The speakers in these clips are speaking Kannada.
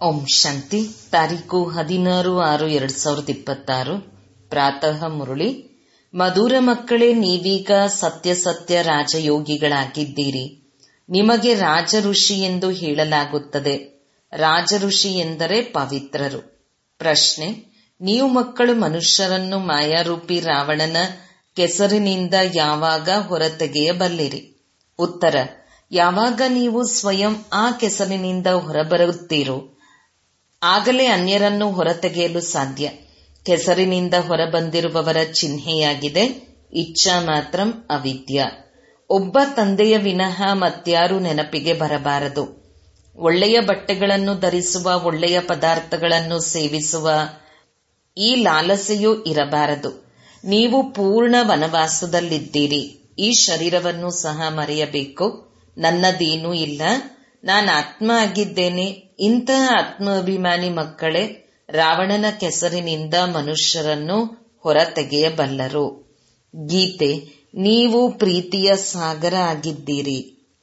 ಓಂ ಶಾಂತಿ ತಾರೀಕು ಹದಿನಾರು ಆರು ಎರಡ್ ಸಾವಿರದ ಇಪ್ಪತ್ತಾರು ಪ್ರಾತಃ ಮುರಳಿ ಮಧುರ ಮಕ್ಕಳೇ ನೀವೀಗ ಸತ್ಯ ಸತ್ಯ ರಾಜಯೋಗಿಗಳಾಗಿದ್ದೀರಿ ನಿಮಗೆ ರಾಜ ಋಷಿ ಎಂದು ಹೇಳಲಾಗುತ್ತದೆ ರಾಜ ಋಷಿ ಎಂದರೆ ಪವಿತ್ರರು ಪ್ರಶ್ನೆ ನೀವು ಮಕ್ಕಳು ಮನುಷ್ಯರನ್ನು ಮಾಯಾರೂಪಿ ರಾವಣನ ಕೆಸರಿನಿಂದ ಯಾವಾಗ ಹೊರತೆಗೆಯಬಲ್ಲಿರಿ ಉತ್ತರ ಯಾವಾಗ ನೀವು ಸ್ವಯಂ ಆ ಕೆಸರಿನಿಂದ ಹೊರಬರುತ್ತೀರೋ ಆಗಲೇ ಅನ್ಯರನ್ನು ಹೊರತೆಗೆಯಲು ಸಾಧ್ಯ ಕೆಸರಿನಿಂದ ಹೊರಬಂದಿರುವವರ ಚಿಹ್ನೆಯಾಗಿದೆ ಇಚ್ಛಾ ಮಾತ್ರ ಅವಿದ್ಯ ಒಬ್ಬ ತಂದೆಯ ವಿನಃ ಮತ್ಯಾರು ನೆನಪಿಗೆ ಬರಬಾರದು ಒಳ್ಳೆಯ ಬಟ್ಟೆಗಳನ್ನು ಧರಿಸುವ ಒಳ್ಳೆಯ ಪದಾರ್ಥಗಳನ್ನು ಸೇವಿಸುವ ಈ ಲಾಲಸೆಯೂ ಇರಬಾರದು ನೀವು ಪೂರ್ಣ ವನವಾಸದಲ್ಲಿದ್ದೀರಿ ಈ ಶರೀರವನ್ನು ಸಹ ಮರೆಯಬೇಕು ನನ್ನದೇನೂ ಇಲ್ಲ ನಾನು ಆತ್ಮ ಆಗಿದ್ದೇನೆ ಇಂತಹ ಆತ್ಮಾಭಿಮಾನಿ ಮಕ್ಕಳೇ ರಾವಣನ ಕೆಸರಿನಿಂದ ಮನುಷ್ಯರನ್ನು ಹೊರತೆಗೆಯಬಲ್ಲರು ಗೀತೆ ನೀವು ಪ್ರೀತಿಯ ಸಾಗರ ಆಗಿದ್ದೀರಿ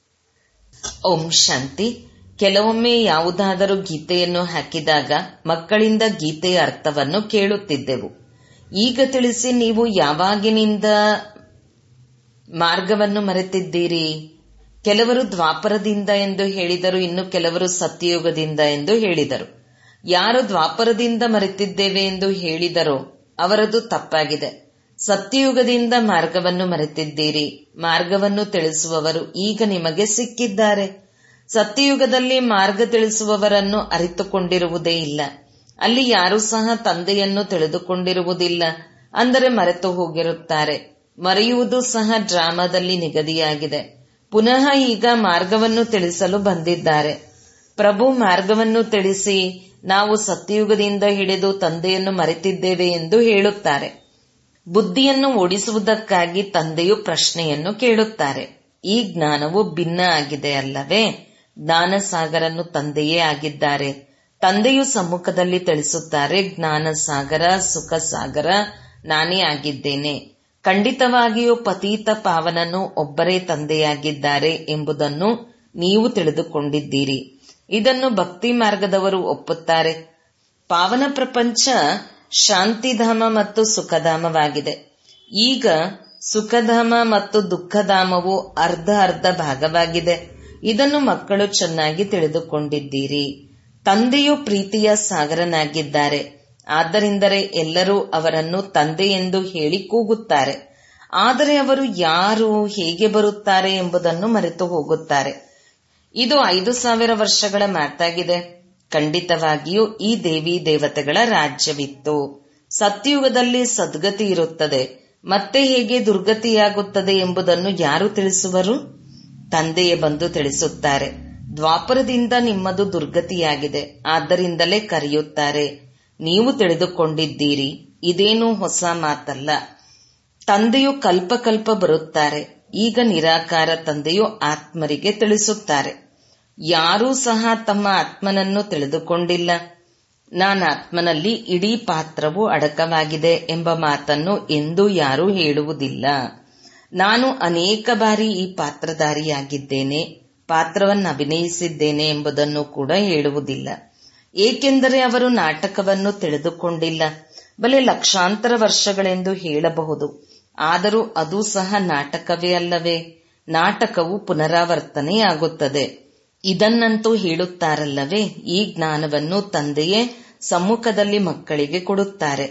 ಓಂ ಶಾಂತಿ ಕೆಲವೊಮ್ಮೆ ಯಾವುದಾದರೂ ಗೀತೆಯನ್ನು ಹಾಕಿದಾಗ ಮಕ್ಕಳಿಂದ ಗೀತೆಯ ಅರ್ಥವನ್ನು ಕೇಳುತ್ತಿದ್ದೆವು ಈಗ ತಿಳಿಸಿ ನೀವು ಯಾವಾಗಿನಿಂದ ಮಾರ್ಗವನ್ನು ಮರೆತಿದ್ದೀರಿ ಕೆಲವರು ದ್ವಾಪರದಿಂದ ಎಂದು ಹೇಳಿದರು ಇನ್ನು ಕೆಲವರು ಸತ್ಯಯುಗದಿಂದ ಎಂದು ಹೇಳಿದರು ಯಾರು ದ್ವಾಪರದಿಂದ ಮರೆತಿದ್ದೇವೆ ಎಂದು ಹೇಳಿದರೋ ಅವರದು ತಪ್ಪಾಗಿದೆ ಸತ್ಯಯುಗದಿಂದ ಮಾರ್ಗವನ್ನು ಮರೆತಿದ್ದೀರಿ ಮಾರ್ಗವನ್ನು ತಿಳಿಸುವವರು ಈಗ ನಿಮಗೆ ಸಿಕ್ಕಿದ್ದಾರೆ ಸತ್ಯಯುಗದಲ್ಲಿ ಮಾರ್ಗ ತಿಳಿಸುವವರನ್ನು ಅರಿತುಕೊಂಡಿರುವುದೇ ಇಲ್ಲ ಅಲ್ಲಿ ಯಾರೂ ಸಹ ತಂದೆಯನ್ನು ತಿಳಿದುಕೊಂಡಿರುವುದಿಲ್ಲ ಅಂದರೆ ಮರೆತು ಹೋಗಿರುತ್ತಾರೆ ಮರೆಯುವುದು ಸಹ ಡ್ರಾಮಾದಲ್ಲಿ ನಿಗದಿಯಾಗಿದೆ ಪುನಃ ಈಗ ಮಾರ್ಗವನ್ನು ತಿಳಿಸಲು ಬಂದಿದ್ದಾರೆ ಪ್ರಭು ಮಾರ್ಗವನ್ನು ತಿಳಿಸಿ ನಾವು ಸತ್ಯಯುಗದಿಂದ ಹಿಡಿದು ತಂದೆಯನ್ನು ಮರೆತಿದ್ದೇವೆ ಎಂದು ಹೇಳುತ್ತಾರೆ ಬುದ್ಧಿಯನ್ನು ಓಡಿಸುವುದಕ್ಕಾಗಿ ತಂದೆಯು ಪ್ರಶ್ನೆಯನ್ನು ಕೇಳುತ್ತಾರೆ ಈ ಜ್ಞಾನವು ಭಿನ್ನ ಆಗಿದೆ ಅಲ್ಲವೇ ಜ್ಞಾನ ಸಾಗರನ್ನು ತಂದೆಯೇ ಆಗಿದ್ದಾರೆ ತಂದೆಯು ಸಮ್ಮುಖದಲ್ಲಿ ತಿಳಿಸುತ್ತಾರೆ ಜ್ಞಾನ ಸಾಗರ ಸುಖ ಸಾಗರ ನಾನೇ ಆಗಿದ್ದೇನೆ ಖಂಡಿತವಾಗಿಯೂ ಪತೀತ ಪಾವನನು ಒಬ್ಬರೇ ತಂದೆಯಾಗಿದ್ದಾರೆ ಎಂಬುದನ್ನು ನೀವು ತಿಳಿದುಕೊಂಡಿದ್ದೀರಿ ಇದನ್ನು ಭಕ್ತಿ ಮಾರ್ಗದವರು ಒಪ್ಪುತ್ತಾರೆ ಪಾವನ ಪ್ರಪಂಚ ಶಾಂತಿಧಾಮ ಮತ್ತು ಸುಖಧಾಮವಾಗಿದೆ ಈಗ ಸುಖಧಾಮ ಮತ್ತು ದುಃಖಧಾಮವು ಅರ್ಧ ಅರ್ಧ ಭಾಗವಾಗಿದೆ ಇದನ್ನು ಮಕ್ಕಳು ಚೆನ್ನಾಗಿ ತಿಳಿದುಕೊಂಡಿದ್ದೀರಿ ತಂದೆಯು ಪ್ರೀತಿಯ ಸಾಗರನಾಗಿದ್ದಾರೆ ಆದ್ದರಿಂದಲೇ ಎಲ್ಲರೂ ಅವರನ್ನು ತಂದೆ ಎಂದು ಹೇಳಿ ಕೂಗುತ್ತಾರೆ ಆದರೆ ಅವರು ಯಾರು ಹೇಗೆ ಬರುತ್ತಾರೆ ಎಂಬುದನ್ನು ಮರೆತು ಹೋಗುತ್ತಾರೆ ಇದು ಐದು ಸಾವಿರ ವರ್ಷಗಳ ಮಾತಾಗಿದೆ ಖಂಡಿತವಾಗಿಯೂ ಈ ದೇವಿ ದೇವತೆಗಳ ರಾಜ್ಯವಿತ್ತು ಸತ್ಯಯುಗದಲ್ಲಿ ಸದ್ಗತಿ ಇರುತ್ತದೆ ಮತ್ತೆ ಹೇಗೆ ದುರ್ಗತಿಯಾಗುತ್ತದೆ ಎಂಬುದನ್ನು ಯಾರು ತಿಳಿಸುವರು ತಂದೆಯೇ ಬಂದು ತಿಳಿಸುತ್ತಾರೆ ದ್ವಾಪರದಿಂದ ನಿಮ್ಮದು ದುರ್ಗತಿಯಾಗಿದೆ ಆದ್ದರಿಂದಲೇ ಕರೆಯುತ್ತಾರೆ ನೀವು ತಿಳಿದುಕೊಂಡಿದ್ದೀರಿ ಇದೇನೂ ಹೊಸ ಮಾತಲ್ಲ ತಂದೆಯು ಕಲ್ಪ ಕಲ್ಪ ಬರುತ್ತಾರೆ ಈಗ ನಿರಾಕಾರ ತಂದೆಯು ಆತ್ಮರಿಗೆ ತಿಳಿಸುತ್ತಾರೆ ಯಾರೂ ಸಹ ತಮ್ಮ ಆತ್ಮನನ್ನು ತಿಳಿದುಕೊಂಡಿಲ್ಲ ನಾನು ಆತ್ಮನಲ್ಲಿ ಇಡೀ ಪಾತ್ರವು ಅಡಕವಾಗಿದೆ ಎಂಬ ಮಾತನ್ನು ಎಂದೂ ಯಾರೂ ಹೇಳುವುದಿಲ್ಲ ನಾನು ಅನೇಕ ಬಾರಿ ಈ ಪಾತ್ರಧಾರಿಯಾಗಿದ್ದೇನೆ ಪಾತ್ರವನ್ನು ಅಭಿನಯಿಸಿದ್ದೇನೆ ಎಂಬುದನ್ನು ಕೂಡ ಹೇಳುವುದಿಲ್ಲ ಏಕೆಂದರೆ ಅವರು ನಾಟಕವನ್ನು ತಿಳಿದುಕೊಂಡಿಲ್ಲ ಬಲೆ ಲಕ್ಷಾಂತರ ವರ್ಷಗಳೆಂದು ಹೇಳಬಹುದು ಆದರೂ ಅದು ಸಹ ನಾಟಕವೇ ಅಲ್ಲವೇ ನಾಟಕವು ಪುನರಾವರ್ತನೆಯಾಗುತ್ತದೆ ಇದನ್ನಂತೂ ಹೇಳುತ್ತಾರಲ್ಲವೇ ಈ ಜ್ಞಾನವನ್ನು ತಂದೆಯೇ ಸಮ್ಮುಖದಲ್ಲಿ ಮಕ್ಕಳಿಗೆ ಕೊಡುತ್ತಾರೆ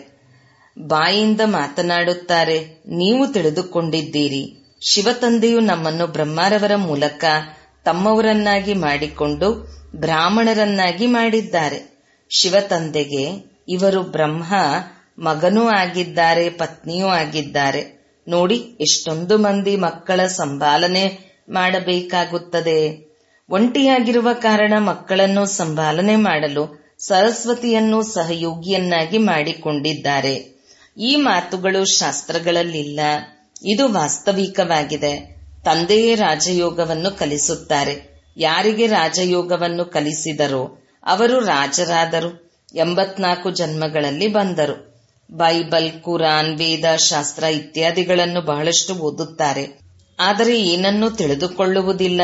ಬಾಯಿಂದ ಮಾತನಾಡುತ್ತಾರೆ ನೀವು ತಿಳಿದುಕೊಂಡಿದ್ದೀರಿ ಶಿವತಂದೆಯು ನಮ್ಮನ್ನು ಬ್ರಹ್ಮಾರವರ ಮೂಲಕ ತಮ್ಮವರನ್ನಾಗಿ ಮಾಡಿಕೊಂಡು ಬ್ರಾಹ್ಮಣರನ್ನಾಗಿ ಮಾಡಿದ್ದಾರೆ ಶಿವತಂದೆಗೆ ಇವರು ಬ್ರಹ್ಮ ಮಗನೂ ಆಗಿದ್ದಾರೆ ಪತ್ನಿಯೂ ಆಗಿದ್ದಾರೆ ನೋಡಿ ಎಷ್ಟೊಂದು ಮಂದಿ ಮಕ್ಕಳ ಸಂಭಾಲನೆ ಮಾಡಬೇಕಾಗುತ್ತದೆ ಒಂಟಿಯಾಗಿರುವ ಕಾರಣ ಮಕ್ಕಳನ್ನು ಸಂಭಾಲನೆ ಮಾಡಲು ಸರಸ್ವತಿಯನ್ನು ಸಹಯೋಗಿಯನ್ನಾಗಿ ಮಾಡಿಕೊಂಡಿದ್ದಾರೆ ಈ ಮಾತುಗಳು ಶಾಸ್ತ್ರಗಳಲ್ಲಿಲ್ಲ ಇದು ವಾಸ್ತವಿಕವಾಗಿದೆ ತಂದೆಯೇ ರಾಜಯೋಗವನ್ನು ಕಲಿಸುತ್ತಾರೆ ಯಾರಿಗೆ ರಾಜಯೋಗವನ್ನು ಕಲಿಸಿದರೋ ಅವರು ರಾಜರಾದರು ಎಂಬತ್ನಾಲ್ಕು ಜನ್ಮಗಳಲ್ಲಿ ಬಂದರು ಬೈಬಲ್ ಕುರಾನ್ ವೇದ ಶಾಸ್ತ್ರ ಇತ್ಯಾದಿಗಳನ್ನು ಬಹಳಷ್ಟು ಓದುತ್ತಾರೆ ಆದರೆ ಏನನ್ನೂ ತಿಳಿದುಕೊಳ್ಳುವುದಿಲ್ಲ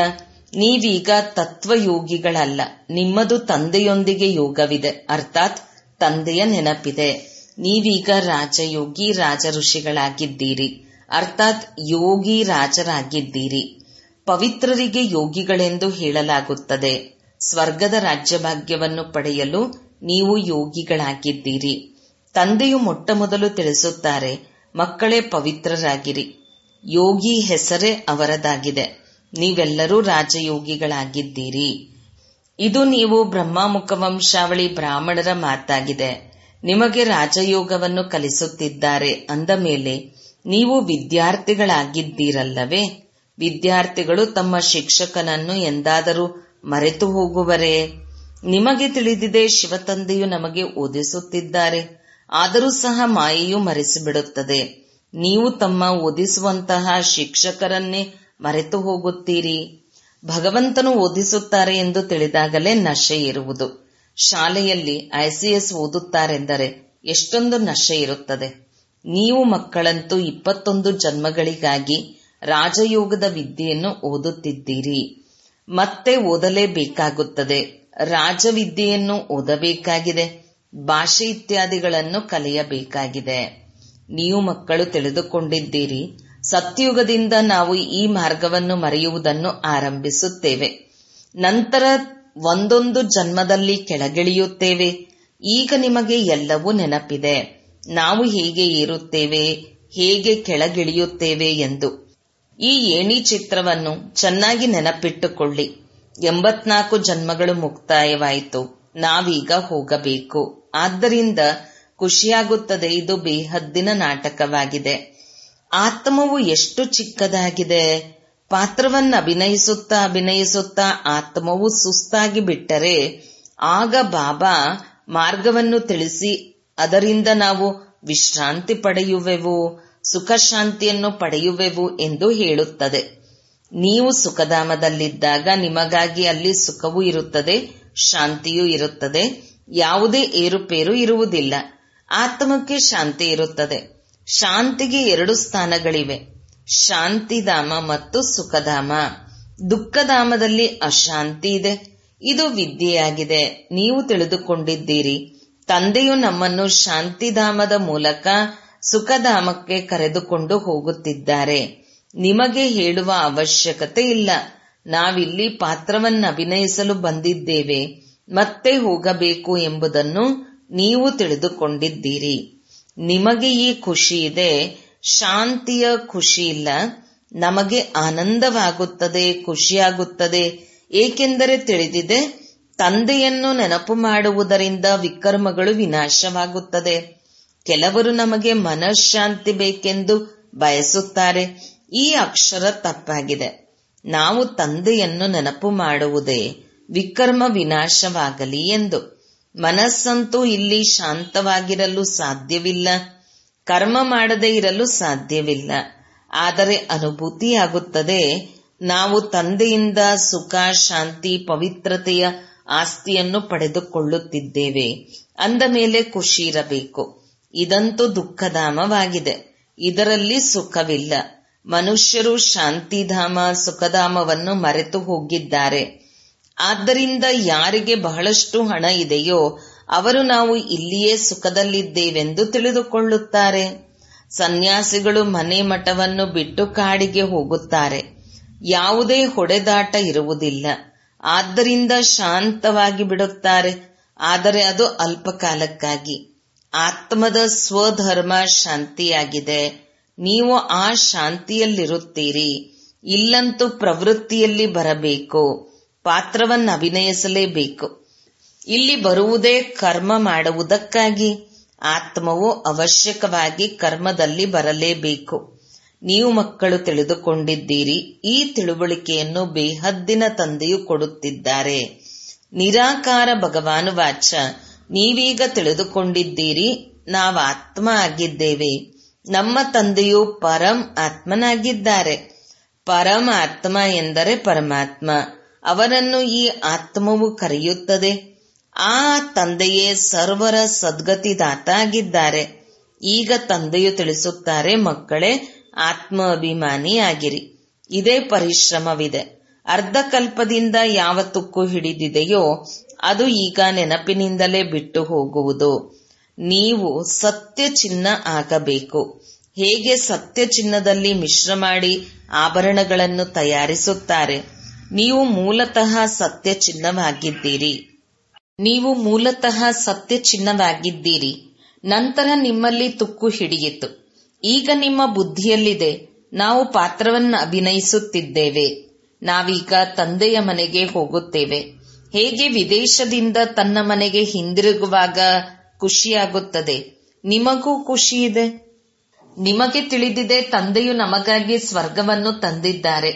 ನೀವೀಗ ತತ್ವಯೋಗಿಗಳಲ್ಲ ನಿಮ್ಮದು ತಂದೆಯೊಂದಿಗೆ ಯೋಗವಿದೆ ಅರ್ಥಾತ್ ತಂದೆಯ ನೆನಪಿದೆ ನೀವೀಗ ರಾಜಯೋಗಿ ರಾಜ ಋಷಿಗಳಾಗಿದ್ದೀರಿ ಅರ್ಥಾತ್ ಯೋಗಿ ರಾಜರಾಗಿದ್ದೀರಿ ಪವಿತ್ರರಿಗೆ ಯೋಗಿಗಳೆಂದು ಹೇಳಲಾಗುತ್ತದೆ ಸ್ವರ್ಗದ ರಾಜ್ಯಭಾಗ್ಯವನ್ನು ಪಡೆಯಲು ನೀವು ಯೋಗಿಗಳಾಗಿದ್ದೀರಿ ತಂದೆಯು ಮೊಟ್ಟ ಮೊದಲು ತಿಳಿಸುತ್ತಾರೆ ಮಕ್ಕಳೇ ಪವಿತ್ರರಾಗಿರಿ ಯೋಗಿ ಹೆಸರೇ ಅವರದಾಗಿದೆ ನೀವೆಲ್ಲರೂ ರಾಜಯೋಗಿಗಳಾಗಿದ್ದೀರಿ ಇದು ನೀವು ಬ್ರಹ್ಮಾಮುಖ ವಂಶಾವಳಿ ಬ್ರಾಹ್ಮಣರ ಮಾತಾಗಿದೆ ನಿಮಗೆ ರಾಜಯೋಗವನ್ನು ಕಲಿಸುತ್ತಿದ್ದಾರೆ ಅಂದ ಮೇಲೆ ನೀವು ವಿದ್ಯಾರ್ಥಿಗಳಾಗಿದ್ದೀರಲ್ಲವೇ ವಿದ್ಯಾರ್ಥಿಗಳು ತಮ್ಮ ಶಿಕ್ಷಕನನ್ನು ಎಂದಾದರೂ ಮರೆತು ಹೋಗುವರೇ ನಿಮಗೆ ತಿಳಿದಿದೆ ಶಿವತಂದೆಯು ನಮಗೆ ಓದಿಸುತ್ತಿದ್ದಾರೆ ಆದರೂ ಸಹ ಮಾಯೆಯು ಮರೆಸಿಬಿಡುತ್ತದೆ ನೀವು ತಮ್ಮ ಓದಿಸುವಂತಹ ಶಿಕ್ಷಕರನ್ನೇ ಮರೆತು ಹೋಗುತ್ತೀರಿ ಭಗವಂತನು ಓದಿಸುತ್ತಾರೆ ಎಂದು ತಿಳಿದಾಗಲೇ ನಶೆ ಇರುವುದು ಶಾಲೆಯಲ್ಲಿ ಐಸಿಎಸ್ ಓದುತ್ತಾರೆಂದರೆ ಎಷ್ಟೊಂದು ನಶೆ ಇರುತ್ತದೆ ನೀವು ಮಕ್ಕಳಂತೂ ಇಪ್ಪತ್ತೊಂದು ಜನ್ಮಗಳಿಗಾಗಿ ರಾಜಯೋಗದ ವಿದ್ಯೆಯನ್ನು ಓದುತ್ತಿದ್ದೀರಿ ಮತ್ತೆ ಓದಲೇಬೇಕಾಗುತ್ತದೆ ರಾಜವಿದ್ಯೆಯನ್ನು ಓದಬೇಕಾಗಿದೆ ಭಾಷೆ ಇತ್ಯಾದಿಗಳನ್ನು ಕಲಿಯಬೇಕಾಗಿದೆ ನೀವು ಮಕ್ಕಳು ತಿಳಿದುಕೊಂಡಿದ್ದೀರಿ ಸತ್ಯುಗದಿಂದ ನಾವು ಈ ಮಾರ್ಗವನ್ನು ಮರೆಯುವುದನ್ನು ಆರಂಭಿಸುತ್ತೇವೆ ನಂತರ ಒಂದೊಂದು ಜನ್ಮದಲ್ಲಿ ಕೆಳಗಿಳಿಯುತ್ತೇವೆ ಈಗ ನಿಮಗೆ ಎಲ್ಲವೂ ನೆನಪಿದೆ ನಾವು ಹೇಗೆ ಏರುತ್ತೇವೆ ಹೇಗೆ ಕೆಳಗಿಳಿಯುತ್ತೇವೆ ಎಂದು ಈ ಏಣಿ ಚಿತ್ರವನ್ನು ಚೆನ್ನಾಗಿ ನೆನಪಿಟ್ಟುಕೊಳ್ಳಿ ಎಂಬತ್ನಾಲ್ಕು ಜನ್ಮಗಳು ಮುಕ್ತಾಯವಾಯಿತು ನಾವೀಗ ಹೋಗಬೇಕು ಆದ್ದರಿಂದ ಖುಷಿಯಾಗುತ್ತದೆ ಇದು ಬೇಹದ್ದಿನ ನಾಟಕವಾಗಿದೆ ಆತ್ಮವು ಎಷ್ಟು ಚಿಕ್ಕದಾಗಿದೆ ಪಾತ್ರವನ್ನು ಅಭಿನಯಿಸುತ್ತಾ ಅಭಿನಯಿಸುತ್ತಾ ಆತ್ಮವು ಸುಸ್ತಾಗಿ ಬಿಟ್ಟರೆ ಆಗ ಬಾಬಾ ಮಾರ್ಗವನ್ನು ತಿಳಿಸಿ ಅದರಿಂದ ನಾವು ವಿಶ್ರಾಂತಿ ಪಡೆಯುವೆವು ಸುಖ ಶಾಂತಿಯನ್ನು ಪಡೆಯುವೆವು ಎಂದು ಹೇಳುತ್ತದೆ ನೀವು ಸುಖಧಾಮದಲ್ಲಿದ್ದಾಗ ನಿಮಗಾಗಿ ಅಲ್ಲಿ ಸುಖವೂ ಇರುತ್ತದೆ ಶಾಂತಿಯೂ ಇರುತ್ತದೆ ಯಾವುದೇ ಏರುಪೇರು ಇರುವುದಿಲ್ಲ ಆತ್ಮಕ್ಕೆ ಶಾಂತಿ ಇರುತ್ತದೆ ಶಾಂತಿಗೆ ಎರಡು ಸ್ಥಾನಗಳಿವೆ ಶಾಂತಿಧಾಮ ಮತ್ತು ಸುಖಧಾಮ ದುಃಖಧಾಮದಲ್ಲಿ ಅಶಾಂತಿ ಇದೆ ಇದು ವಿದ್ಯೆಯಾಗಿದೆ ನೀವು ತಿಳಿದುಕೊಂಡಿದ್ದೀರಿ ತಂದೆಯು ನಮ್ಮನ್ನು ಶಾಂತಿಧಾಮದ ಮೂಲಕ ಸುಖಧಾಮಕ್ಕೆ ಕರೆದುಕೊಂಡು ಹೋಗುತ್ತಿದ್ದಾರೆ ನಿಮಗೆ ಹೇಳುವ ಅವಶ್ಯಕತೆ ಇಲ್ಲ ನಾವಿಲ್ಲಿ ಪಾತ್ರವನ್ನು ಅಭಿನಯಿಸಲು ಬಂದಿದ್ದೇವೆ ಮತ್ತೆ ಹೋಗಬೇಕು ಎಂಬುದನ್ನು ನೀವು ತಿಳಿದುಕೊಂಡಿದ್ದೀರಿ ನಿಮಗೆ ಈ ಖುಷಿ ಇದೆ ಶಾಂತಿಯ ಖುಷಿ ಇಲ್ಲ ನಮಗೆ ಆನಂದವಾಗುತ್ತದೆ ಖುಷಿಯಾಗುತ್ತದೆ ಏಕೆಂದರೆ ತಿಳಿದಿದೆ ತಂದೆಯನ್ನು ನೆನಪು ಮಾಡುವುದರಿಂದ ವಿಕರ್ಮಗಳು ವಿನಾಶವಾಗುತ್ತದೆ ಕೆಲವರು ನಮಗೆ ಮನಃಶಾಂತಿ ಬೇಕೆಂದು ಬಯಸುತ್ತಾರೆ ಈ ಅಕ್ಷರ ತಪ್ಪಾಗಿದೆ ನಾವು ತಂದೆಯನ್ನು ನೆನಪು ಮಾಡುವುದೇ ವಿಕರ್ಮ ವಿನಾಶವಾಗಲಿ ಎಂದು ಮನಸ್ಸಂತೂ ಇಲ್ಲಿ ಶಾಂತವಾಗಿರಲು ಸಾಧ್ಯವಿಲ್ಲ ಕರ್ಮ ಮಾಡದೇ ಇರಲು ಸಾಧ್ಯವಿಲ್ಲ ಆದರೆ ಅನುಭೂತಿಯಾಗುತ್ತದೆ ನಾವು ತಂದೆಯಿಂದ ಸುಖ ಶಾಂತಿ ಪವಿತ್ರತೆಯ ಆಸ್ತಿಯನ್ನು ಪಡೆದುಕೊಳ್ಳುತ್ತಿದ್ದೇವೆ ಅಂದ ಮೇಲೆ ಖುಷಿ ಇರಬೇಕು ಇದಂತೂ ದುಃಖಧಾಮವಾಗಿದೆ ಇದರಲ್ಲಿ ಸುಖವಿಲ್ಲ ಮನುಷ್ಯರು ಶಾಂತಿಧಾಮ ಸುಖಧಾಮವನ್ನು ಮರೆತು ಹೋಗಿದ್ದಾರೆ ಆದ್ದರಿಂದ ಯಾರಿಗೆ ಬಹಳಷ್ಟು ಹಣ ಇದೆಯೋ ಅವರು ನಾವು ಇಲ್ಲಿಯೇ ಸುಖದಲ್ಲಿದ್ದೇವೆಂದು ತಿಳಿದುಕೊಳ್ಳುತ್ತಾರೆ ಸನ್ಯಾಸಿಗಳು ಮನೆ ಮಠವನ್ನು ಬಿಟ್ಟು ಕಾಡಿಗೆ ಹೋಗುತ್ತಾರೆ ಯಾವುದೇ ಹೊಡೆದಾಟ ಇರುವುದಿಲ್ಲ ಆದ್ದರಿಂದ ಶಾಂತವಾಗಿ ಬಿಡುತ್ತಾರೆ ಆದರೆ ಅದು ಅಲ್ಪಕಾಲಕ್ಕಾಗಿ ಆತ್ಮದ ಸ್ವಧರ್ಮ ಶಾಂತಿಯಾಗಿದೆ ನೀವು ಆ ಶಾಂತಿಯಲ್ಲಿರುತ್ತೀರಿ ಇಲ್ಲಂತೂ ಪ್ರವೃತ್ತಿಯಲ್ಲಿ ಬರಬೇಕು ಪಾತ್ರವನ್ನು ಅಭಿನಯಿಸಲೇಬೇಕು ಇಲ್ಲಿ ಬರುವುದೇ ಕರ್ಮ ಮಾಡುವುದಕ್ಕಾಗಿ ಆತ್ಮವು ಅವಶ್ಯಕವಾಗಿ ಕರ್ಮದಲ್ಲಿ ಬರಲೇಬೇಕು ನೀವು ಮಕ್ಕಳು ತಿಳಿದುಕೊಂಡಿದ್ದೀರಿ ಈ ತಿಳುವಳಿಕೆಯನ್ನು ಬೇಹದ್ದಿನ ತಂದೆಯು ಕೊಡುತ್ತಿದ್ದಾರೆ ನಿರಾಕಾರ ಭಗವಾನು ವಾಚ ನೀವೀಗ ತಿಳಿದುಕೊಂಡಿದ್ದೀರಿ ನಾವು ಆತ್ಮ ಆಗಿದ್ದೇವೆ ನಮ್ಮ ತಂದೆಯು ಪರಂ ಆತ್ಮನಾಗಿದ್ದಾರೆ ಪರಮ ಆತ್ಮ ಎಂದರೆ ಪರಮಾತ್ಮ ಅವರನ್ನು ಈ ಆತ್ಮವು ಕರೆಯುತ್ತದೆ ಆ ತಂದೆಯೇ ಸರ್ವರ ಸದ್ಗತಿದಾತ ಆಗಿದ್ದಾರೆ ಈಗ ತಂದೆಯು ತಿಳಿಸುತ್ತಾರೆ ಮಕ್ಕಳೇ ಆತ್ಮ ಅಭಿಮಾನಿಯಾಗಿರಿ ಇದೇ ಪರಿಶ್ರಮವಿದೆ ಅರ್ಧಕಲ್ಪದಿಂದ ಯಾವ ತುಕ್ಕು ಹಿಡಿದಿದೆಯೋ ಅದು ಈಗ ನೆನಪಿನಿಂದಲೇ ಬಿಟ್ಟು ಹೋಗುವುದು ನೀವು ಸತ್ಯ ಚಿನ್ನ ಆಗಬೇಕು ಹೇಗೆ ಸತ್ಯ ಚಿನ್ನದಲ್ಲಿ ಮಿಶ್ರ ಮಾಡಿ ಆಭರಣಗಳನ್ನು ತಯಾರಿಸುತ್ತಾರೆ ನೀವು ಮೂಲತಃ ಸತ್ಯ ಚಿನ್ನವಾಗಿದ್ದೀರಿ ನೀವು ಮೂಲತಃ ಸತ್ಯ ಚಿನ್ನವಾಗಿದ್ದೀರಿ ನಂತರ ನಿಮ್ಮಲ್ಲಿ ತುಕ್ಕು ಹಿಡಿಯಿತು ಈಗ ನಿಮ್ಮ ಬುದ್ಧಿಯಲ್ಲಿದೆ ನಾವು ಪಾತ್ರವನ್ನು ಅಭಿನಯಿಸುತ್ತಿದ್ದೇವೆ ನಾವೀಗ ತಂದೆಯ ಮನೆಗೆ ಹೋಗುತ್ತೇವೆ ಹೇಗೆ ವಿದೇಶದಿಂದ ತನ್ನ ಮನೆಗೆ ಹಿಂದಿರುಗುವಾಗ ಖುಷಿಯಾಗುತ್ತದೆ ನಿಮಗೂ ಖುಷಿ ಇದೆ ನಿಮಗೆ ತಿಳಿದಿದೆ ತಂದೆಯು ನಮಗಾಗಿ ಸ್ವರ್ಗವನ್ನು ತಂದಿದ್ದಾರೆ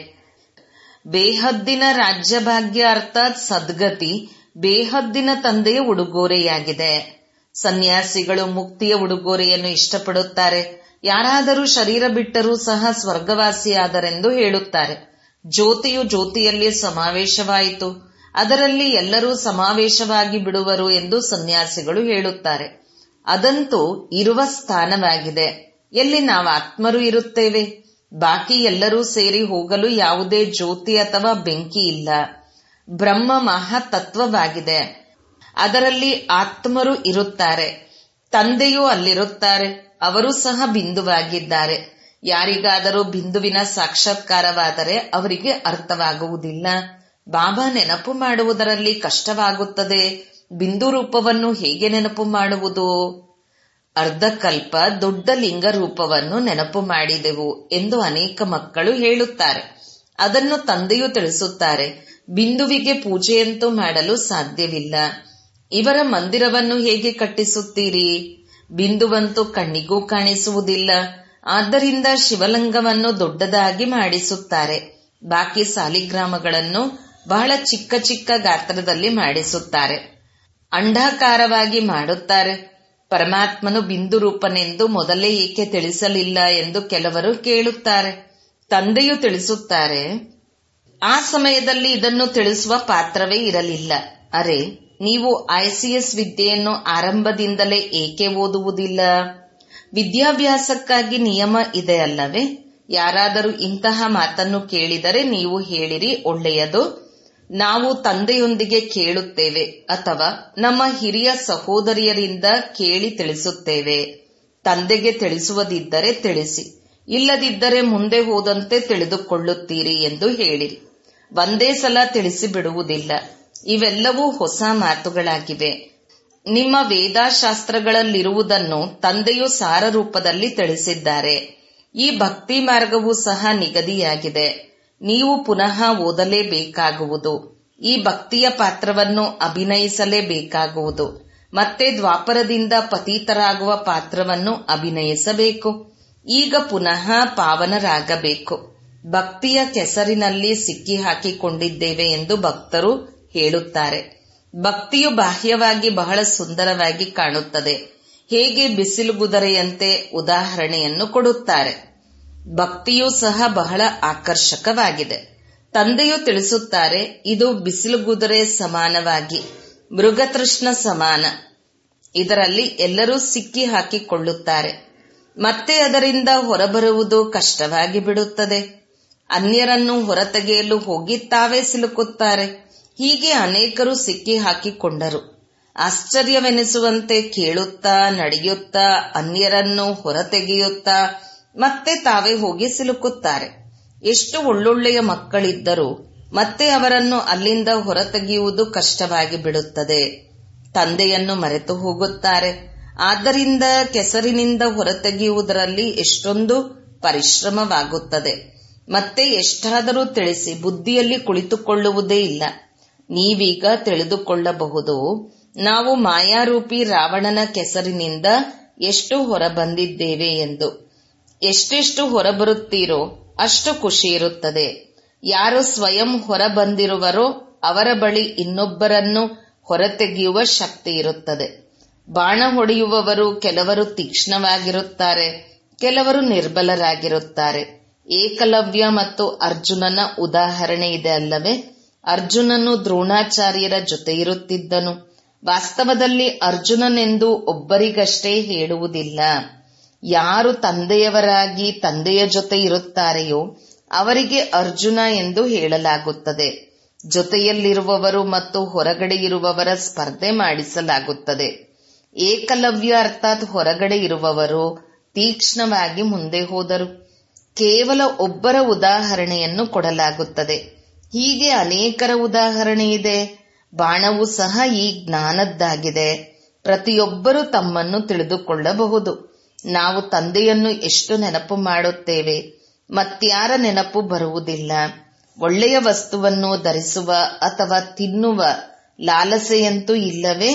ಬೇಹದ್ದಿನ ರಾಜ್ಯಭಾಗ್ಯ ಅರ್ಥಾತ್ ಸದ್ಗತಿ ಬೇಹದ್ದಿನ ತಂದೆಯ ಉಡುಗೊರೆಯಾಗಿದೆ ಸನ್ಯಾಸಿಗಳು ಮುಕ್ತಿಯ ಉಡುಗೊರೆಯನ್ನು ಇಷ್ಟಪಡುತ್ತಾರೆ ಯಾರಾದರೂ ಶರೀರ ಬಿಟ್ಟರೂ ಸಹ ಸ್ವರ್ಗವಾಸಿಯಾದರೆಂದು ಹೇಳುತ್ತಾರೆ ಜ್ಯೋತಿಯು ಜ್ಯೋತಿಯಲ್ಲಿ ಸಮಾವೇಶವಾಯಿತು ಅದರಲ್ಲಿ ಎಲ್ಲರೂ ಸಮಾವೇಶವಾಗಿ ಬಿಡುವರು ಎಂದು ಸನ್ಯಾಸಿಗಳು ಹೇಳುತ್ತಾರೆ ಅದಂತೂ ಇರುವ ಸ್ಥಾನವಾಗಿದೆ ಎಲ್ಲಿ ನಾವು ಆತ್ಮರು ಇರುತ್ತೇವೆ ಬಾಕಿ ಎಲ್ಲರೂ ಸೇರಿ ಹೋಗಲು ಯಾವುದೇ ಜ್ಯೋತಿ ಅಥವಾ ಬೆಂಕಿ ಇಲ್ಲ ಬ್ರಹ್ಮ ಮಹಾತತ್ವವಾಗಿದೆ ಅದರಲ್ಲಿ ಆತ್ಮರು ಇರುತ್ತಾರೆ ತಂದೆಯೂ ಅಲ್ಲಿರುತ್ತಾರೆ ಅವರು ಸಹ ಬಿಂದುವಾಗಿದ್ದಾರೆ ಯಾರಿಗಾದರೂ ಬಿಂದುವಿನ ಸಾಕ್ಷಾತ್ಕಾರವಾದರೆ ಅವರಿಗೆ ಅರ್ಥವಾಗುವುದಿಲ್ಲ ಬಾಬಾ ನೆನಪು ಮಾಡುವುದರಲ್ಲಿ ಕಷ್ಟವಾಗುತ್ತದೆ ಬಿಂದು ರೂಪವನ್ನು ಹೇಗೆ ನೆನಪು ಮಾಡುವುದು ಅರ್ಧಕಲ್ಪ ದೊಡ್ಡ ಲಿಂಗ ರೂಪವನ್ನು ನೆನಪು ಮಾಡಿದೆವು ಎಂದು ಅನೇಕ ಮಕ್ಕಳು ಹೇಳುತ್ತಾರೆ ಅದನ್ನು ತಂದೆಯು ತಿಳಿಸುತ್ತಾರೆ ಬಿಂದುವಿಗೆ ಪೂಜೆಯಂತೂ ಮಾಡಲು ಸಾಧ್ಯವಿಲ್ಲ ಇವರ ಮಂದಿರವನ್ನು ಹೇಗೆ ಕಟ್ಟಿಸುತ್ತೀರಿ ಬಿಂದುವಂತೂ ಕಣ್ಣಿಗೂ ಕಾಣಿಸುವುದಿಲ್ಲ ಆದ್ದರಿಂದ ಶಿವಲಿಂಗವನ್ನು ದೊಡ್ಡದಾಗಿ ಮಾಡಿಸುತ್ತಾರೆ ಬಾಕಿ ಸಾಲಿಗ್ರಾಮಗಳನ್ನು ಬಹಳ ಚಿಕ್ಕ ಚಿಕ್ಕ ಗಾತ್ರದಲ್ಲಿ ಮಾಡಿಸುತ್ತಾರೆ ಅಂಡಾಕಾರವಾಗಿ ಮಾಡುತ್ತಾರೆ ಪರಮಾತ್ಮನು ಬಿಂದು ರೂಪನೆಂದು ಮೊದಲೇ ಏಕೆ ತಿಳಿಸಲಿಲ್ಲ ಎಂದು ಕೆಲವರು ಕೇಳುತ್ತಾರೆ ತಂದೆಯು ತಿಳಿಸುತ್ತಾರೆ ಆ ಸಮಯದಲ್ಲಿ ಇದನ್ನು ತಿಳಿಸುವ ಪಾತ್ರವೇ ಇರಲಿಲ್ಲ ಅರೆ ನೀವು ಐಸಿಎಸ್ ವಿದ್ಯೆಯನ್ನು ಆರಂಭದಿಂದಲೇ ಏಕೆ ಓದುವುದಿಲ್ಲ ವಿದ್ಯಾಭ್ಯಾಸಕ್ಕಾಗಿ ನಿಯಮ ಇದೆ ಅಲ್ಲವೇ ಯಾರಾದರೂ ಇಂತಹ ಮಾತನ್ನು ಕೇಳಿದರೆ ನೀವು ಹೇಳಿರಿ ಒಳ್ಳೆಯದು ನಾವು ತಂದೆಯೊಂದಿಗೆ ಕೇಳುತ್ತೇವೆ ಅಥವಾ ನಮ್ಮ ಹಿರಿಯ ಸಹೋದರಿಯರಿಂದ ಕೇಳಿ ತಿಳಿಸುತ್ತೇವೆ ತಂದೆಗೆ ತಿಳಿಸುವುದಿದ್ದರೆ ತಿಳಿಸಿ ಇಲ್ಲದಿದ್ದರೆ ಮುಂದೆ ಹೋದಂತೆ ತಿಳಿದುಕೊಳ್ಳುತ್ತೀರಿ ಎಂದು ಹೇಳಿರಿ ಒಂದೇ ಸಲ ತಿಳಿಸಿ ಬಿಡುವುದಿಲ್ಲ ಇವೆಲ್ಲವೂ ಹೊಸ ಮಾತುಗಳಾಗಿವೆ ನಿಮ್ಮ ವೇದಾಶಾಸ್ತ್ರಗಳಲ್ಲಿರುವುದನ್ನು ತಂದೆಯು ಸಾರ ರೂಪದಲ್ಲಿ ತಿಳಿಸಿದ್ದಾರೆ ಈ ಭಕ್ತಿ ಮಾರ್ಗವೂ ಸಹ ನಿಗದಿಯಾಗಿದೆ ನೀವು ಪುನಃ ಓದಲೇಬೇಕಾಗುವುದು ಈ ಭಕ್ತಿಯ ಪಾತ್ರವನ್ನು ಅಭಿನಯಿಸಲೇಬೇಕಾಗುವುದು ಮತ್ತೆ ದ್ವಾಪರದಿಂದ ಪತೀತರಾಗುವ ಪಾತ್ರವನ್ನು ಅಭಿನಯಿಸಬೇಕು ಈಗ ಪುನಃ ಪಾವನರಾಗಬೇಕು ಭಕ್ತಿಯ ಕೆಸರಿನಲ್ಲಿ ಸಿಕ್ಕಿ ಹಾಕಿಕೊಂಡಿದ್ದೇವೆ ಎಂದು ಭಕ್ತರು ಹೇಳುತ್ತಾರೆ ಭಕ್ತಿಯು ಬಾಹ್ಯವಾಗಿ ಬಹಳ ಸುಂದರವಾಗಿ ಕಾಣುತ್ತದೆ ಹೇಗೆ ಬಿಸಿಲುಗುದರೆಯಂತೆ ಉದಾಹರಣೆಯನ್ನು ಕೊಡುತ್ತಾರೆ ಭಕ್ತಿಯೂ ಸಹ ಬಹಳ ಆಕರ್ಷಕವಾಗಿದೆ ತಂದೆಯು ತಿಳಿಸುತ್ತಾರೆ ಇದು ಬಿಸಿಲುಗುದರೆ ಸಮಾನವಾಗಿ ಮೃಗತೃಷ್ಣ ಸಮಾನ ಇದರಲ್ಲಿ ಎಲ್ಲರೂ ಸಿಕ್ಕಿ ಹಾಕಿಕೊಳ್ಳುತ್ತಾರೆ ಮತ್ತೆ ಅದರಿಂದ ಹೊರಬರುವುದು ಕಷ್ಟವಾಗಿ ಬಿಡುತ್ತದೆ ಅನ್ಯರನ್ನು ಹೊರತೆಗೆಯಲು ಹೋಗಿ ತಾವೇ ಸಿಲುಕುತ್ತಾರೆ ಹೀಗೆ ಅನೇಕರು ಸಿಕ್ಕಿ ಹಾಕಿಕೊಂಡರು ಆಶ್ಚರ್ಯವೆನಿಸುವಂತೆ ಕೇಳುತ್ತಾ ನಡೆಯುತ್ತಾ ಅನ್ಯರನ್ನು ಹೊರತೆಗೆಯುತ್ತಾ ಮತ್ತೆ ತಾವೇ ಹೋಗಿ ಸಿಲುಕುತ್ತಾರೆ ಎಷ್ಟು ಒಳ್ಳೊಳ್ಳೆಯ ಮಕ್ಕಳಿದ್ದರೂ ಮತ್ತೆ ಅವರನ್ನು ಅಲ್ಲಿಂದ ಹೊರತೆಗೆಯುವುದು ಕಷ್ಟವಾಗಿ ಬಿಡುತ್ತದೆ ತಂದೆಯನ್ನು ಮರೆತು ಹೋಗುತ್ತಾರೆ ಆದ್ದರಿಂದ ಕೆಸರಿನಿಂದ ಹೊರತೆಗೆಯುವುದರಲ್ಲಿ ಎಷ್ಟೊಂದು ಪರಿಶ್ರಮವಾಗುತ್ತದೆ ಮತ್ತೆ ಎಷ್ಟಾದರೂ ತಿಳಿಸಿ ಬುದ್ಧಿಯಲ್ಲಿ ಕುಳಿತುಕೊಳ್ಳುವುದೇ ಇಲ್ಲ ನೀವೀಗ ತಿಳಿದುಕೊಳ್ಳಬಹುದು ನಾವು ಮಾಯಾರೂಪಿ ರಾವಣನ ಕೆಸರಿನಿಂದ ಎಷ್ಟು ಹೊರಬಂದಿದ್ದೇವೆ ಎಂದು ಎಷ್ಟೆಷ್ಟು ಹೊರಬರುತ್ತೀರೋ ಅಷ್ಟು ಖುಷಿ ಇರುತ್ತದೆ ಯಾರು ಸ್ವಯಂ ಹೊರಬಂದಿರುವರೋ ಅವರ ಬಳಿ ಇನ್ನೊಬ್ಬರನ್ನು ಹೊರತೆಗೆಯುವ ಶಕ್ತಿ ಇರುತ್ತದೆ ಬಾಣ ಹೊಡೆಯುವವರು ಕೆಲವರು ತೀಕ್ಷ್ಣವಾಗಿರುತ್ತಾರೆ ಕೆಲವರು ನಿರ್ಬಲರಾಗಿರುತ್ತಾರೆ ಏಕಲವ್ಯ ಮತ್ತು ಅರ್ಜುನನ ಉದಾಹರಣೆ ಇದೆ ಅಲ್ಲವೇ ಅರ್ಜುನನು ದ್ರೋಣಾಚಾರ್ಯರ ಜೊತೆ ಇರುತ್ತಿದ್ದನು ವಾಸ್ತವದಲ್ಲಿ ಅರ್ಜುನನೆಂದು ಒಬ್ಬರಿಗಷ್ಟೇ ಹೇಳುವುದಿಲ್ಲ ಯಾರು ತಂದೆಯವರಾಗಿ ತಂದೆಯ ಜೊತೆ ಇರುತ್ತಾರೆಯೋ ಅವರಿಗೆ ಅರ್ಜುನ ಎಂದು ಹೇಳಲಾಗುತ್ತದೆ ಜೊತೆಯಲ್ಲಿರುವವರು ಮತ್ತು ಹೊರಗಡೆ ಇರುವವರ ಸ್ಪರ್ಧೆ ಮಾಡಿಸಲಾಗುತ್ತದೆ ಏಕಲವ್ಯ ಅರ್ಥಾತ್ ಹೊರಗಡೆ ಇರುವವರು ತೀಕ್ಷ್ಣವಾಗಿ ಮುಂದೆ ಹೋದರು ಕೇವಲ ಒಬ್ಬರ ಉದಾಹರಣೆಯನ್ನು ಕೊಡಲಾಗುತ್ತದೆ ಹೀಗೆ ಅನೇಕರ ಉದಾಹರಣೆ ಇದೆ ಬಾಣವು ಸಹ ಈ ಜ್ಞಾನದ್ದಾಗಿದೆ ಪ್ರತಿಯೊಬ್ಬರೂ ತಮ್ಮನ್ನು ತಿಳಿದುಕೊಳ್ಳಬಹುದು ನಾವು ತಂದೆಯನ್ನು ಎಷ್ಟು ನೆನಪು ಮಾಡುತ್ತೇವೆ ಮತ್ಯಾರ ನೆನಪು ಬರುವುದಿಲ್ಲ ಒಳ್ಳೆಯ ವಸ್ತುವನ್ನು ಧರಿಸುವ ಅಥವಾ ತಿನ್ನುವ ಲಾಲಸೆಯಂತೂ ಇಲ್ಲವೇ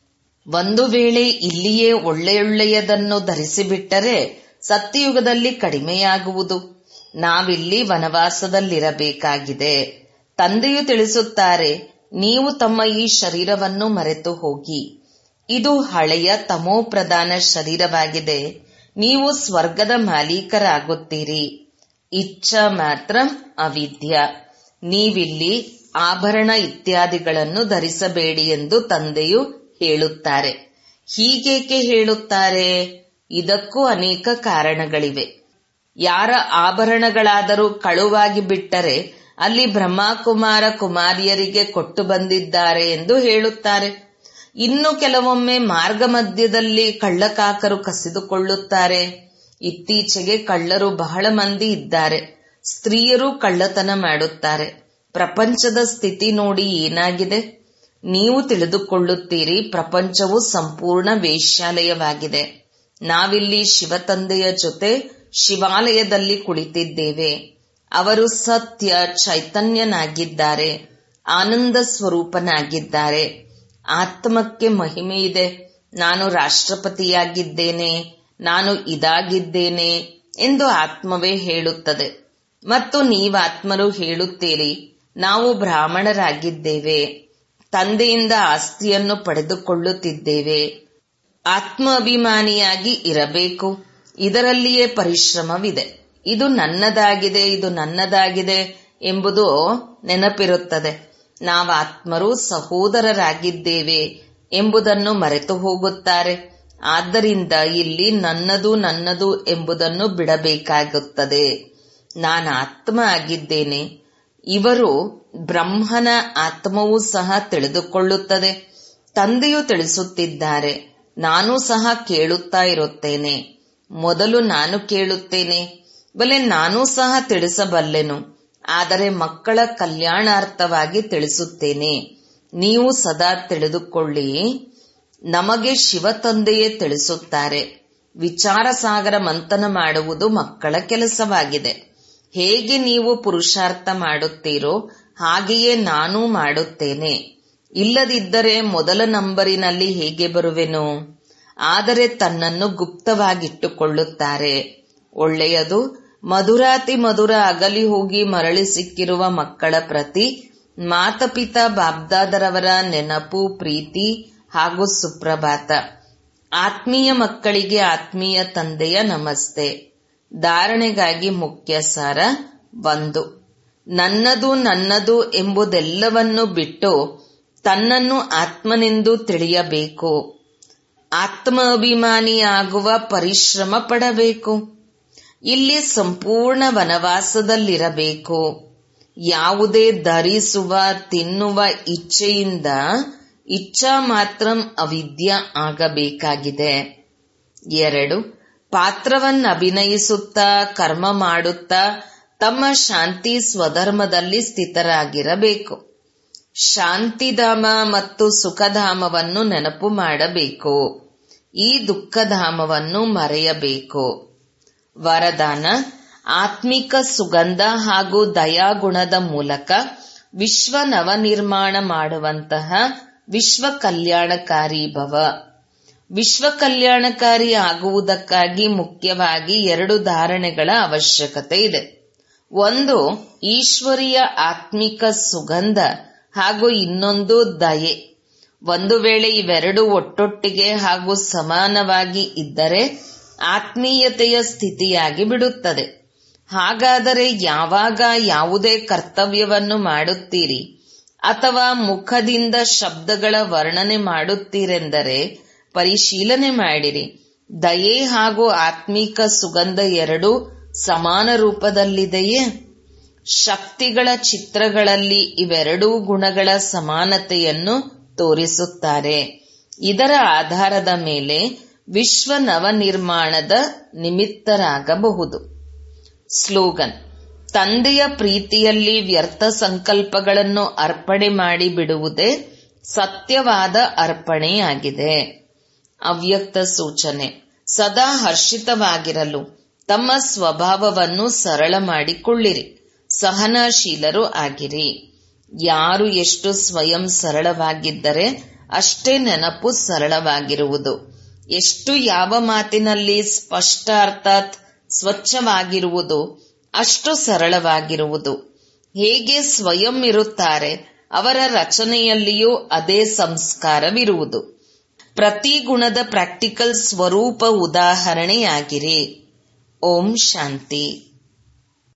ಒಂದು ವೇಳೆ ಇಲ್ಲಿಯೇ ಒಳ್ಳೆಯೊಳ್ಳೆಯದನ್ನು ಧರಿಸಿಬಿಟ್ಟರೆ ಸತ್ಯಯುಗದಲ್ಲಿ ಕಡಿಮೆಯಾಗುವುದು ನಾವಿಲ್ಲಿ ವನವಾಸದಲ್ಲಿರಬೇಕಾಗಿದೆ ತಂದೆಯು ತಿಳಿಸುತ್ತಾರೆ ನೀವು ತಮ್ಮ ಈ ಶರೀರವನ್ನು ಮರೆತು ಹೋಗಿ ಇದು ಹಳೆಯ ತಮೋಪ್ರಧಾನ ಶರೀರವಾಗಿದೆ ನೀವು ಸ್ವರ್ಗದ ಮಾಲೀಕರಾಗುತ್ತೀರಿ ಇಚ್ಛಾ ಮಾತ್ರ ಅವಿದ್ಯ ನೀವಿಲ್ಲಿ ಆಭರಣ ಇತ್ಯಾದಿಗಳನ್ನು ಧರಿಸಬೇಡಿ ಎಂದು ತಂದೆಯು ಹೇಳುತ್ತಾರೆ ಹೀಗೇಕೆ ಹೇಳುತ್ತಾರೆ ಇದಕ್ಕೂ ಅನೇಕ ಕಾರಣಗಳಿವೆ ಯಾರ ಆಭರಣಗಳಾದರೂ ಕಳುವಾಗಿ ಬಿಟ್ಟರೆ ಅಲ್ಲಿ ಬ್ರಹ್ಮಕುಮಾರ ಕುಮಾರಿಯರಿಗೆ ಕೊಟ್ಟು ಬಂದಿದ್ದಾರೆ ಎಂದು ಹೇಳುತ್ತಾರೆ ಇನ್ನು ಕೆಲವೊಮ್ಮೆ ಮಾರ್ಗ ಮಧ್ಯದಲ್ಲಿ ಕಳ್ಳಕಾಕರು ಕಸಿದುಕೊಳ್ಳುತ್ತಾರೆ ಇತ್ತೀಚೆಗೆ ಕಳ್ಳರು ಬಹಳ ಮಂದಿ ಇದ್ದಾರೆ ಸ್ತ್ರೀಯರು ಕಳ್ಳತನ ಮಾಡುತ್ತಾರೆ ಪ್ರಪಂಚದ ಸ್ಥಿತಿ ನೋಡಿ ಏನಾಗಿದೆ ನೀವು ತಿಳಿದುಕೊಳ್ಳುತ್ತೀರಿ ಪ್ರಪಂಚವು ಸಂಪೂರ್ಣ ವೇಶ್ಯಾಲಯವಾಗಿದೆ ನಾವಿಲ್ಲಿ ಶಿವತಂದೆಯ ಜೊತೆ ಶಿವಾಲಯದಲ್ಲಿ ಕುಳಿತಿದ್ದೇವೆ ಅವರು ಸತ್ಯ ಚೈತನ್ಯನಾಗಿದ್ದಾರೆ ಆನಂದ ಸ್ವರೂಪನಾಗಿದ್ದಾರೆ ಆತ್ಮಕ್ಕೆ ಮಹಿಮೆ ಇದೆ ನಾನು ರಾಷ್ಟ್ರಪತಿಯಾಗಿದ್ದೇನೆ ನಾನು ಇದಾಗಿದ್ದೇನೆ ಎಂದು ಆತ್ಮವೇ ಹೇಳುತ್ತದೆ ಮತ್ತು ನೀವಾತ್ಮರು ಹೇಳುತ್ತೀರಿ ನಾವು ಬ್ರಾಹ್ಮಣರಾಗಿದ್ದೇವೆ ತಂದೆಯಿಂದ ಆಸ್ತಿಯನ್ನು ಪಡೆದುಕೊಳ್ಳುತ್ತಿದ್ದೇವೆ ಆತ್ಮ ಅಭಿಮಾನಿಯಾಗಿ ಇರಬೇಕು ಇದರಲ್ಲಿಯೇ ಪರಿಶ್ರಮವಿದೆ ಇದು ನನ್ನದಾಗಿದೆ ಇದು ನನ್ನದಾಗಿದೆ ಎಂಬುದು ನೆನಪಿರುತ್ತದೆ ನಾವಾತ್ಮರು ಸಹೋದರರಾಗಿದ್ದೇವೆ ಎಂಬುದನ್ನು ಮರೆತು ಹೋಗುತ್ತಾರೆ ಆದ್ದರಿಂದ ಇಲ್ಲಿ ನನ್ನದು ನನ್ನದು ಎಂಬುದನ್ನು ಬಿಡಬೇಕಾಗುತ್ತದೆ ನಾನು ಆತ್ಮ ಆಗಿದ್ದೇನೆ ಇವರು ಬ್ರಹ್ಮನ ಆತ್ಮವೂ ಸಹ ತಿಳಿದುಕೊಳ್ಳುತ್ತದೆ ತಂದೆಯು ತಿಳಿಸುತ್ತಿದ್ದಾರೆ ನಾನು ಸಹ ಕೇಳುತ್ತಾ ಇರುತ್ತೇನೆ ಮೊದಲು ನಾನು ಕೇಳುತ್ತೇನೆ ಬಲೆ ನಾನೂ ಸಹ ತಿಳಿಸಬಲ್ಲೆನು ಆದರೆ ಮಕ್ಕಳ ಕಲ್ಯಾಣಾರ್ಥವಾಗಿ ತಿಳಿಸುತ್ತೇನೆ ನೀವು ಸದಾ ತಿಳಿದುಕೊಳ್ಳಿ ನಮಗೆ ಶಿವ ತಂದೆಯೇ ತಿಳಿಸುತ್ತಾರೆ ವಿಚಾರ ಸಾಗರ ಮಂಥನ ಮಾಡುವುದು ಮಕ್ಕಳ ಕೆಲಸವಾಗಿದೆ ಹೇಗೆ ನೀವು ಪುರುಷಾರ್ಥ ಮಾಡುತ್ತೀರೋ ಹಾಗೆಯೇ ನಾನೂ ಮಾಡುತ್ತೇನೆ ಇಲ್ಲದಿದ್ದರೆ ಮೊದಲ ನಂಬರಿನಲ್ಲಿ ಹೇಗೆ ಬರುವೆನು ಆದರೆ ತನ್ನನ್ನು ಗುಪ್ತವಾಗಿಟ್ಟುಕೊಳ್ಳುತ್ತಾರೆ ಒಳ್ಳೆಯದು ಮಧುರಾತಿ ಮಧುರ ಅಗಲಿ ಹೋಗಿ ಮರಳಿ ಸಿಕ್ಕಿರುವ ಮಕ್ಕಳ ಪ್ರತಿ ಮಾತಪಿತಾ ಬಾಬ್ದಾದರವರ ನೆನಪು ಪ್ರೀತಿ ಹಾಗೂ ಸುಪ್ರಭಾತ ಆತ್ಮೀಯ ಮಕ್ಕಳಿಗೆ ಆತ್ಮೀಯ ತಂದೆಯ ನಮಸ್ತೆ ಧಾರಣೆಗಾಗಿ ಮುಖ್ಯ ಸಾರ ಒಂದು ನನ್ನದು ನನ್ನದು ಎಂಬುದೆಲ್ಲವನ್ನು ಬಿಟ್ಟು ತನ್ನನ್ನು ಆತ್ಮನೆಂದು ತಿಳಿಯಬೇಕು ಆತ್ಮ ಅಭಿಮಾನಿಯಾಗುವ ಪರಿಶ್ರಮ ಪಡಬೇಕು ಇಲ್ಲಿ ಸಂಪೂರ್ಣ ವನವಾಸದಲ್ಲಿರಬೇಕು ಯಾವುದೇ ಧರಿಸುವ ತಿನ್ನುವ ಇಚ್ಛೆಯಿಂದ ಇಚ್ಛಾ ಮಾತ್ರ ಅವಿದ್ಯ ಆಗಬೇಕಾಗಿದೆ ಎರಡು ಪಾತ್ರವನ್ನು ಅಭಿನಯಿಸುತ್ತಾ ಕರ್ಮ ಮಾಡುತ್ತಾ ತಮ್ಮ ಶಾಂತಿ ಸ್ವಧರ್ಮದಲ್ಲಿ ಸ್ಥಿತರಾಗಿರಬೇಕು ಶಾಂತಿಧಾಮ ಮತ್ತು ಸುಖಧಾಮವನ್ನು ನೆನಪು ಮಾಡಬೇಕು ಈ ದುಃಖಧಾಮವನ್ನು ಮರೆಯಬೇಕು ವರದಾನ ಆತ್ಮಿಕ ಸುಗಂಧ ಹಾಗೂ ದಯಾಗುಣದ ಮೂಲಕ ವಿಶ್ವ ನವನಿರ್ಮಾಣ ಮಾಡುವಂತಹ ವಿಶ್ವ ಕಲ್ಯಾಣಕಾರಿ ಭವ ವಿಶ್ವ ಕಲ್ಯಾಣಕಾರಿ ಆಗುವುದಕ್ಕಾಗಿ ಮುಖ್ಯವಾಗಿ ಎರಡು ಧಾರಣೆಗಳ ಅವಶ್ಯಕತೆ ಇದೆ ಒಂದು ಈಶ್ವರಿಯ ಆತ್ಮಿಕ ಸುಗಂಧ ಹಾಗೂ ಇನ್ನೊಂದು ದಯೆ ಒಂದು ವೇಳೆ ಇವೆರಡು ಒಟ್ಟೊಟ್ಟಿಗೆ ಹಾಗೂ ಸಮಾನವಾಗಿ ಇದ್ದರೆ ಆತ್ಮೀಯತೆಯ ಸ್ಥಿತಿಯಾಗಿ ಬಿಡುತ್ತದೆ ಹಾಗಾದರೆ ಯಾವಾಗ ಯಾವುದೇ ಕರ್ತವ್ಯವನ್ನು ಮಾಡುತ್ತೀರಿ ಅಥವಾ ಮುಖದಿಂದ ಶಬ್ದಗಳ ವರ್ಣನೆ ಮಾಡುತ್ತೀರೆಂದರೆ ಪರಿಶೀಲನೆ ಮಾಡಿರಿ ದಯೆ ಹಾಗೂ ಆತ್ಮಿಕ ಸುಗಂಧ ಎರಡೂ ಸಮಾನ ರೂಪದಲ್ಲಿದೆಯೇ ಶಕ್ತಿಗಳ ಚಿತ್ರಗಳಲ್ಲಿ ಇವೆರಡೂ ಗುಣಗಳ ಸಮಾನತೆಯನ್ನು ತೋರಿಸುತ್ತಾರೆ ಇದರ ಆಧಾರದ ಮೇಲೆ ವಿಶ್ವ ನವನಿರ್ಮಾಣದ ನಿಮಿತ್ತರಾಗಬಹುದು ಸ್ಲೋಗನ್ ತಂದೆಯ ಪ್ರೀತಿಯಲ್ಲಿ ವ್ಯರ್ಥ ಸಂಕಲ್ಪಗಳನ್ನು ಅರ್ಪಣೆ ಮಾಡಿ ಬಿಡುವುದೇ ಸತ್ಯವಾದ ಅರ್ಪಣೆಯಾಗಿದೆ ಅವ್ಯಕ್ತ ಸೂಚನೆ ಸದಾ ಹರ್ಷಿತವಾಗಿರಲು ತಮ್ಮ ಸ್ವಭಾವವನ್ನು ಸರಳ ಮಾಡಿಕೊಳ್ಳಿರಿ ಸಹನಶೀಲರು ಆಗಿರಿ ಯಾರು ಎಷ್ಟು ಸ್ವಯಂ ಸರಳವಾಗಿದ್ದರೆ ಅಷ್ಟೇ ನೆನಪು ಸರಳವಾಗಿರುವುದು ಎಷ್ಟು ಯಾವ ಮಾತಿನಲ್ಲಿ ಸ್ಪಷ್ಟ ಅರ್ಥಾತ್ ಸ್ವಚ್ಛವಾಗಿರುವುದು ಅಷ್ಟು ಸರಳವಾಗಿರುವುದು ಹೇಗೆ ಸ್ವಯಂ ಇರುತ್ತಾರೆ ಅವರ ರಚನೆಯಲ್ಲಿಯೂ ಅದೇ ಸಂಸ್ಕಾರವಿರುವುದು ಪ್ರತಿ ಗುಣದ ಪ್ರಾಕ್ಟಿಕಲ್ ಸ್ವರೂಪ ಉದಾಹರಣೆಯಾಗಿರಿ ಓಂ ಶಾಂತಿ